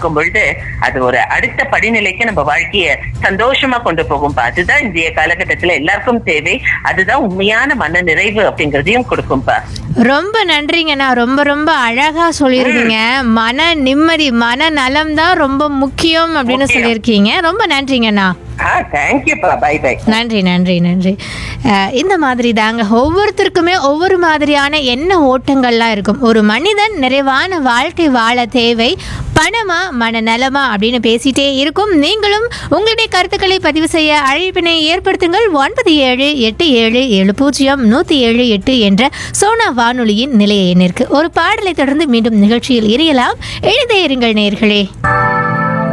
பார்க்கும் பொழுது அது ஒரு அடுத்த படிநிலைக்கு நம்ம வாழ்க்கைய சந்தோஷமா கொண்டு போகும்பா அதுதான் இந்திய காலகட்டத்துல எல்லாருக்கும் தேவை அதுதான் உண்மையான மன நிறைவு அப்படிங்கறதையும் கொடுக்கும்பா ரொம்ப நன்றிங்கண்ணா ரொம்ப ரொம்ப அழகா சொல்லியிருக்கீங்க மன நிம்மதி மன நலம் தான் ரொம்ப முக்கியம் அப்படின்னு முக்கியம். சொல்லியிருக்கீங்க ரொம்ப நன்றிங்கண்ணா ஆ தேங்க்யூப்பா பை பை நன்றி நன்றி நன்றி அஹ், இந்த மாதிரி தாங்க ஒவ்வொருத்தருக்குமே ஒவ்வொரு மாதிரியான எண்ண ஓட்டங்கள்லாம் இருக்கும் ஒரு மனிதன் நிறைவான வாழ்க்கை வாழ தேவை பணமா மனநலமா அப்படின்னு பேசிட்டே இருக்கும் நீங்களும் உங்களுடைய கருத்துக்களை பதிவு செய்ய அழைப்பினை ஏற்படுத்துங்கள் ஒன்பது ஏழு எட்டு ஏழு ஏழு பூஜ்ஜியம் நூற்றி ஏழு எட்டு என்ற சோனா வானொலியின் நிலைய எண்ணிற்கு ஒரு பாடலை தொடர்ந்து மீண்டும் நிகழ்ச்சியில் இறையலாம் எழுதே இருங்கள் நேர்களே